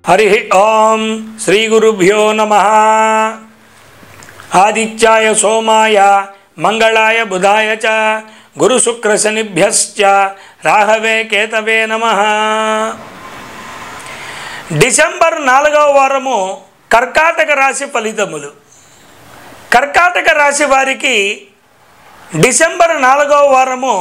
హరి ఓం శ్రీ గురుభ్యో నమ ఆదిత్యాయ సోమాయ మంగళాయ బుధాయ చ గురుశుక్రశనిభ్యశ్చ రాహవే కేతవే నమ డిసెంబర్ నాలుగవ వారము కర్కాటక రాశి ఫలితములు కర్కాటక రాశి వారికి డిసెంబర్ నాలుగవ వారము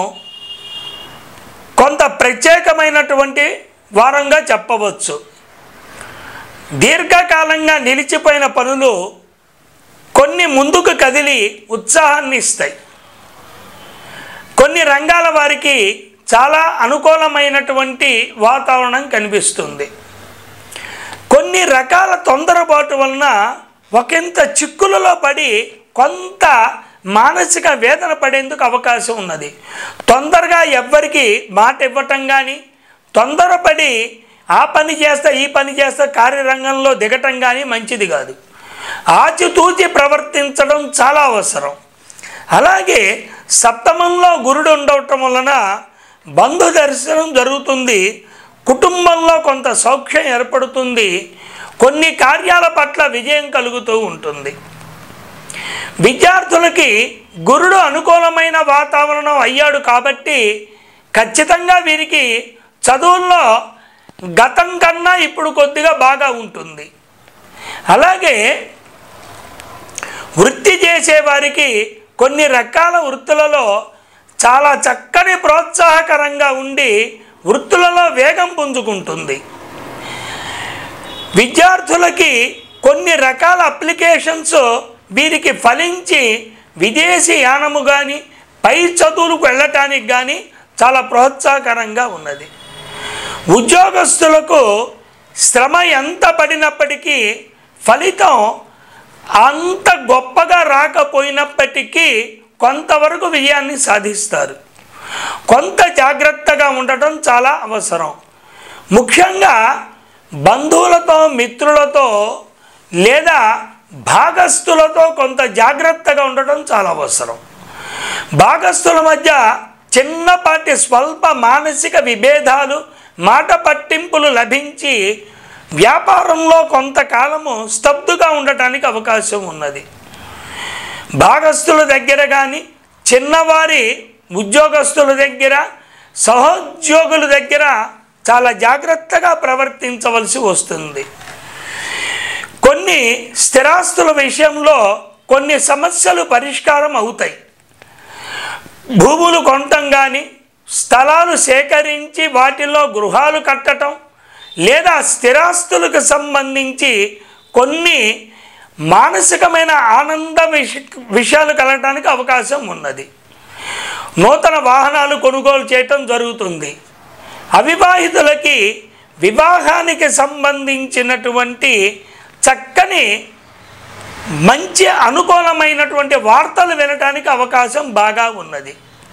కొంత ప్రత్యేకమైనటువంటి వారంగా చెప్పవచ్చు దీర్ఘకాలంగా నిలిచిపోయిన పనులు కొన్ని ముందుకు కదిలి ఉత్సాహాన్ని ఇస్తాయి కొన్ని రంగాల వారికి చాలా అనుకూలమైనటువంటి వాతావరణం కనిపిస్తుంది కొన్ని రకాల తొందరపాటు వలన ఒకంత చిక్కులలో పడి కొంత మానసిక వేదన పడేందుకు అవకాశం ఉన్నది తొందరగా ఎవ్వరికి మాట ఇవ్వటం కానీ తొందరపడి ఆ పని చేస్తా ఈ పని చేస్తా కార్యరంగంలో దిగటం కానీ మంచిది కాదు ఆచితూచి ప్రవర్తించడం చాలా అవసరం అలాగే సప్తమంలో గురుడు ఉండటం వలన బంధు దర్శనం జరుగుతుంది కుటుంబంలో కొంత సౌఖ్యం ఏర్పడుతుంది కొన్ని కార్యాల పట్ల విజయం కలుగుతూ ఉంటుంది విద్యార్థులకి గురుడు అనుకూలమైన వాతావరణం అయ్యాడు కాబట్టి ఖచ్చితంగా వీరికి చదువుల్లో గతం కన్నా ఇప్పుడు కొద్దిగా బాగా ఉంటుంది అలాగే వృత్తి చేసేవారికి కొన్ని రకాల వృత్తులలో చాలా చక్కని ప్రోత్సాహకరంగా ఉండి వృత్తులలో వేగం పుంజుకుంటుంది విద్యార్థులకి కొన్ని రకాల అప్లికేషన్స్ వీరికి ఫలించి విదేశీ యానము కానీ పై చదువులకు వెళ్ళటానికి కానీ చాలా ప్రోత్సాహకరంగా ఉన్నది ఉద్యోగస్తులకు శ్రమ ఎంత పడినప్పటికీ ఫలితం అంత గొప్పగా రాకపోయినప్పటికీ కొంతవరకు విజయాన్ని సాధిస్తారు కొంత జాగ్రత్తగా ఉండటం చాలా అవసరం ముఖ్యంగా బంధువులతో మిత్రులతో లేదా భాగస్థులతో కొంత జాగ్రత్తగా ఉండటం చాలా అవసరం భాగస్థుల మధ్య చిన్నపాటి స్వల్ప మానసిక విభేదాలు మాట పట్టింపులు లభించి వ్యాపారంలో కొంతకాలము స్తబ్దుగా ఉండటానికి అవకాశం ఉన్నది భాగస్థుల దగ్గర కానీ చిన్నవారి ఉద్యోగస్తుల దగ్గర సహోద్యోగుల దగ్గర చాలా జాగ్రత్తగా ప్రవర్తించవలసి వస్తుంది కొన్ని స్థిరాస్తుల విషయంలో కొన్ని సమస్యలు పరిష్కారం అవుతాయి భూములు కొనటం కానీ స్థలాలు సేకరించి వాటిలో గృహాలు కట్టడం లేదా స్థిరాస్తులకు సంబంధించి కొన్ని మానసికమైన ఆనంద విష విషయాలు కలగటానికి అవకాశం ఉన్నది నూతన వాహనాలు కొనుగోలు చేయటం జరుగుతుంది అవివాహితులకి వివాహానికి సంబంధించినటువంటి చక్కని మంచి అనుకూలమైనటువంటి వార్తలు వినటానికి అవకాశం బాగా ఉన్నది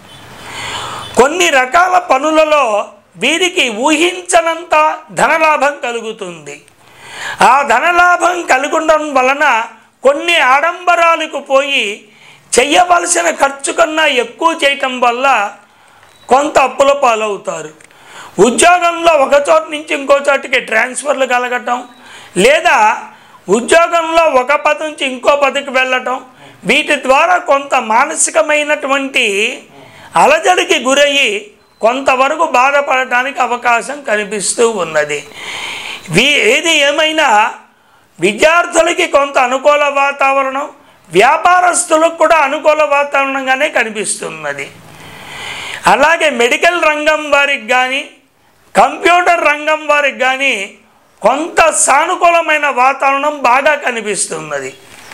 కొన్ని రకాల పనులలో వీరికి ఊహించనంత ధనలాభం కలుగుతుంది ఆ ధనలాభం కలుగడం వలన కొన్ని ఆడంబరాలకు పోయి చెయ్యవలసిన ఖర్చు కన్నా ఎక్కువ చేయటం వల్ల కొంత అప్పుల పాలవుతారు ఉద్యోగంలో ఒక చోటు నుంచి ఇంకో చోటికి ట్రాన్స్ఫర్లు కలగటం లేదా ఉద్యోగంలో ఒక పద నుంచి ఇంకో పదకి వెళ్ళటం వీటి ద్వారా కొంత మానసికమైనటువంటి అలజడికి గురయ్యి కొంతవరకు బాధపడటానికి అవకాశం కనిపిస్తూ ఉన్నది వీ ఏది ఏమైనా విద్యార్థులకి కొంత అనుకూల వాతావరణం వ్యాపారస్తులకు కూడా అనుకూల వాతావరణంగానే కనిపిస్తున్నది అలాగే మెడికల్ రంగం వారికి కానీ కంప్యూటర్ రంగం వారికి కానీ కొంత సానుకూలమైన వాతావరణం బాగా కనిపిస్తున్నది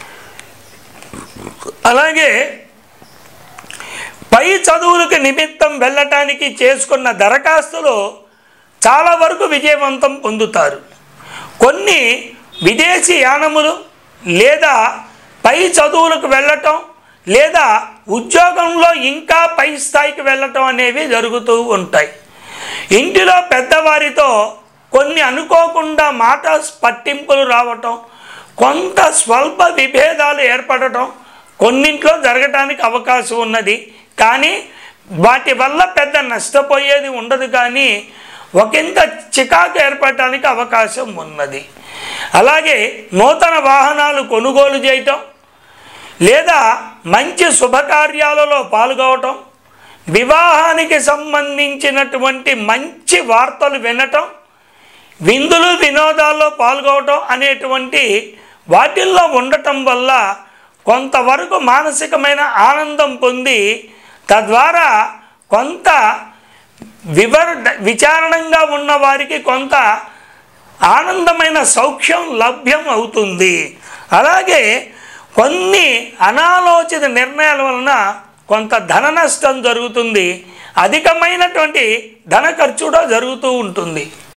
అలాగే పై చదువులకు నిమిత్తం వెళ్ళటానికి చేసుకున్న దరఖాస్తులు చాలా వరకు విజయవంతం పొందుతారు కొన్ని విదేశీ యానములు లేదా పై చదువులకు వెళ్ళటం లేదా ఉద్యోగంలో ఇంకా పై స్థాయికి వెళ్ళటం అనేవి జరుగుతూ ఉంటాయి ఇంటిలో పెద్దవారితో కొన్ని అనుకోకుండా మాట పట్టింపులు రావటం కొంత స్వల్ప విభేదాలు ఏర్పడటం కొన్నింట్లో జరగటానికి అవకాశం ఉన్నది కానీ వాటి వల్ల పెద్ద నష్టపోయేది ఉండదు కానీ ఒకంత చికాకు ఏర్పడటానికి అవకాశం ఉన్నది అలాగే నూతన వాహనాలు కొనుగోలు చేయటం లేదా మంచి శుభకార్యాలలో పాల్గొవటం వివాహానికి సంబంధించినటువంటి మంచి వార్తలు వినటం విందులు వినోదాల్లో పాల్గొవటం అనేటువంటి వాటిల్లో ఉండటం వల్ల కొంతవరకు మానసికమైన ఆనందం పొంది తద్వారా కొంత వివర విచారణంగా ఉన్న వారికి కొంత ఆనందమైన సౌఖ్యం లభ్యం అవుతుంది అలాగే కొన్ని అనాలోచిత నిర్ణయాల వలన కొంత ధన నష్టం జరుగుతుంది అధికమైనటువంటి ధన ఖర్చు కూడా జరుగుతూ ఉంటుంది